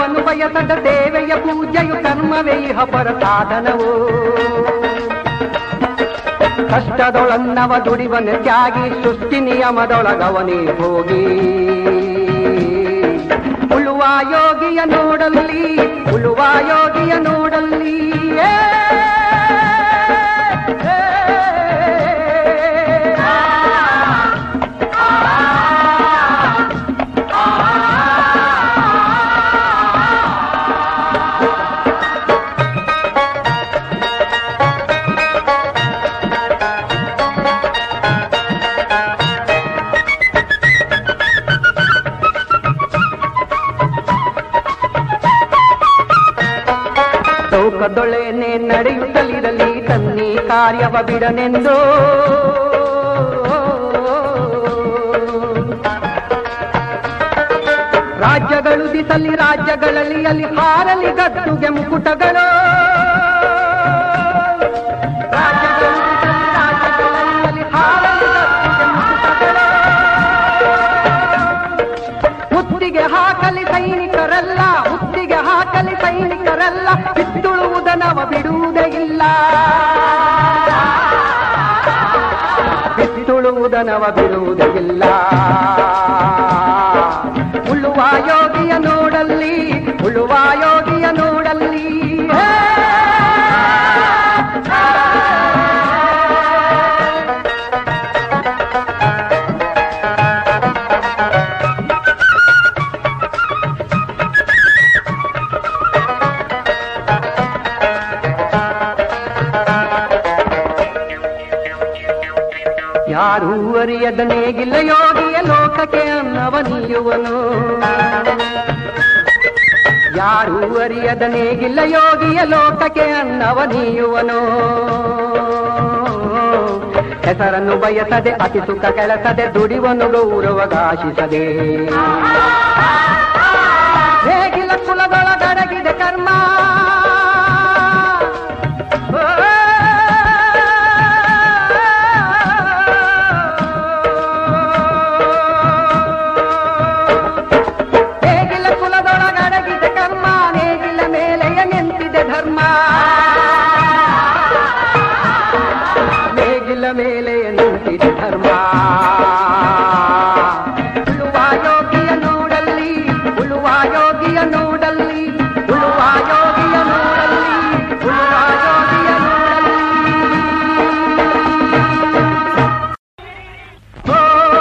ಫಲವನ್ನು ಬಯಸದ ದೇವೆಯ ಪೂಜೆಯು ಕರ್ಮವೇ ಇಹ ಪರ ಸಾಧನವು ಕಷ್ಟದೊಳನ್ನವ ದುಡಿವನ ತ್ಯಾಗಿ ಸೃಷ್ಟಿ ನಿಯಮದೊಳಗವನೇ ಹೋಗಿ ಉಳುವ ಯೋಗಿಯ ನೋಡಲ್ಲಿ ಉಳುವ ಯೋಗಿಯ ನೋಡಲ್ಲಿ ಏ, ಏ, ಚೌಕದೊಳೆನೆ ನಡೆಯುತ್ತಲಿರಲಿ ತನ್ನಿ ಕಾರ್ಯವ ಬಿಡನೆಂದು ರಾಜ್ಯಗಳು ದಿಸಲಿ ರಾಜ್ಯಗಳಲ್ಲಿ ಅಲ್ಲಿ ಹಾರಲಿ ಗದ್ದುಗೆ ಮುಕುಟಗಳು ರಾಜ್ಯಗಳು ದಿಸಲಿ ರಾಜ್ಯಗಳಲ್ಲಿ ಅಲ್ಲಿ ಹಾರಲಿ ಗದ್ದುಗೆ ಮುಕುಟಗಳು ಮುತ್ತಿಗೆ ಹಾಕಲಿ ಸೈನಿಕರಲ್ಲ ಮುತ್ತಿಗೆ ಹಾಕಲಿ ಸೈನಿಕರಲ್ಲ ಬಿತ್ತುಳುವುದನವ ಬಿಡುವುದೇ ಇಲ್ಲ ಬಿತ್ತುಳುವುದನವ ಬಿಡುವುದೇ ಇಲ್ಲ ಉಳುವ ಯೋಗಿಯ ನೋಡಲ್ಲಿ ಉಳುವ ಯೋಗಿಯ ನೋಡಲ್ಲಿ ಹೇ! ಯಾರೂ ಅರಿಯದ ನೇಗಿಲ್ಲ ಯೋಗಿಯ ಲೋಕಕ್ಕೆ ಅನ್ನವ ನೀಯುವನು ಯಾರೂ ಅರಿಯದ ನೇಗಿಲ್ಲ ಯೋಗಿಯ ಲೋಕಕ್ಕೆ ಅನ್ನವ ನೀಯುವನು ಹೆಸರನ್ನು ಬಯಸದೆ ಅತಿ ಸುಖ ಕೆಲಸದೆ ದುಡಿವನು ಗೌರವಗಾಶಿಸದೆ ಹೇಗಿಲ್ಲ ಕುಲದೊಳಗಡಗಿದೆ ಕರ್ಮ ಹೇಗಿಲ್ಲ ಕುಲದೊಳಗಡಗಿದೆ ಕರ್ಮ ನೇಗಿಲ್ಲ ಮೇಲೆಯ ನಿಂತಿದೆ ಧರ್ಮ ನೇಗಿಲ್ಲ ಮೇಲೆಯ ನಿಂತಿದೆ ಧರ್ಮ ಉಳುವ ಯೋಗಿಯ ನೋಡಲ್ಲಿ ಉಳುವ ಯೋಗಿಯ ನೋಡಲ್ಲಿ ಉಳುವ ಯೋಗಿಯ ನೋಡಲ್ಲಿ ಉಳುವ ಯೋಗಿಯ ನೋಡಲ್ಲಿ ಓ,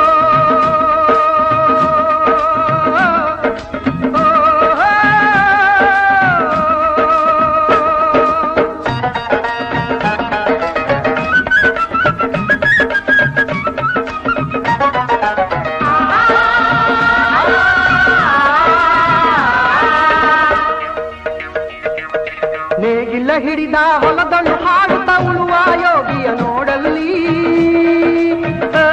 ನೇಗಿಲ್ಲ ಹಿಡಿದ ಹೊಲದಳು ಹಾಡುತ್ತ ಉಳುವ ಯೋಗಿಯ ನೋಡಲ್ಲಿ ಆ,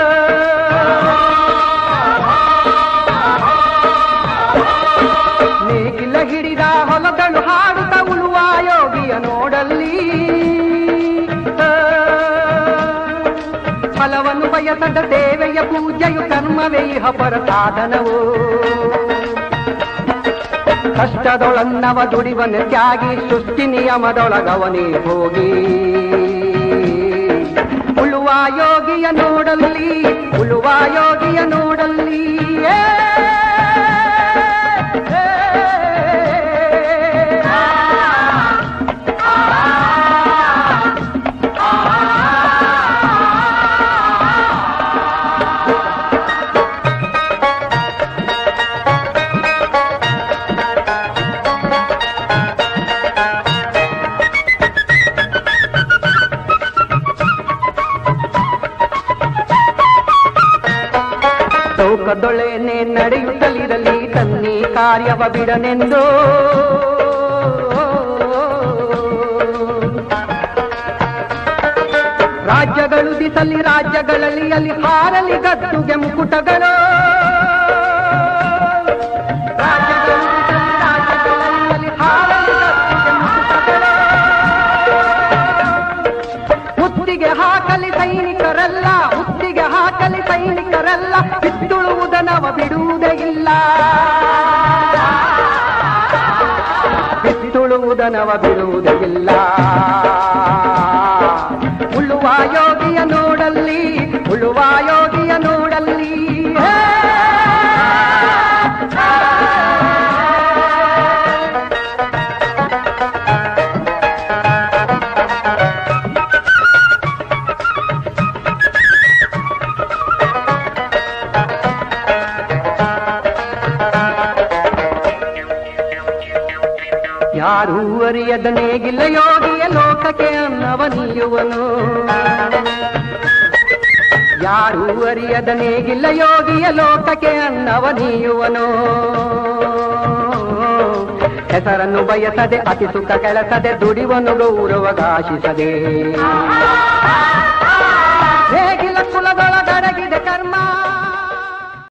ನೇಗಿಲ್ಲ ಹಿಡಿದ ಹೊಲದಳು ಹಾಡುತ್ತ ಉಳುವ ಯೋಗಿಯ ನೋಡಲ್ಲಿ ಆ, ಫಲವನ್ನು ಬಯಸದ ದೇವೆಯ ಪೂಜೆಯು ಕರ್ಮವೇ ಇಹ ಪರ ಸಾಧನವು ಕಷ್ಟದೊಳನ್ನವ ದುಡಿವನ ತ್ಯಾಗಿ ಸೃಷ್ಟಿ ನಿಯಮದೊಳಗವನೇ ಹೋಗಿ ಉಳುವ ಯೋಗಿಯ ನೋಡಲ್ಲಿ ಉಳುವ ಯೋಗಿಯ ನೋಡಲ್ಲಿ ಏ, ಏ, ಚೌಕದೊಳೆನೆ ನಡೆಯುತ್ತಲಿರಲಿ ತನ್ನಿ ಕಾರ್ಯವ ಬಿಡನೆಂದು ರಾಜ್ಯಗಳು ದಿಸಲಿ ರಾಜ್ಯಗಳಲ್ಲಿ ಅಲ್ಲಿ ಹಾರಲಿ ಗದ್ದುಗೆ ಮುಕುಟಗಳು ರಾಜ್ಯಗಳು ದಿಸಲಿ ರಾಜ್ಯಗಳಲ್ಲಿ ಅಲ್ಲಿ ಹಾರಲಿ ಗದ್ದುಗೆ ಮುಕುಟಗಳು. ಮುತ್ತಿಗೆ ಹಾಕಲಿ ಸೈನಿಕರಲ್ಲ ಮುತ್ತಿಗೆ ಹಾಕಲಿ ತುಳುವುದನವ ಬಿಡುವುದೇ ಇಲ್ಲ ಉಳುವ ಯೋಗಿಯ ನೋಡಲ್ಲಿ ಉಳುವ ಯೋಗಿಯ ನೋಡಲ್ಲಿ ಹೇ! ಯಾರೂ ಅರಿಯದ ನೇಗಿಲ್ಲ ಯೋಗಿಯ ಲೋಕಕ್ಕೆ ಅನ್ನವ ನೀಯುವನು ಯಾರೂ ಅರಿಯದ ನೇಗಿಲ್ಲ ಯೋಗಿಯ ಲೋಕಕ್ಕೆ ಅನ್ನವ ನೀಯುವನು ಹೆಸರನ್ನು ಬಯಸದೆ ಅತಿ ಸುಖ ಕೆಲಸದೆ ದುಡಿವನು ಗೌರವಗಾಶಿಸದೆ ಹೇಗಿಲ್ಲ ಕುಲದೊಳಗಡಗಿದೆ ಕರ್ಮ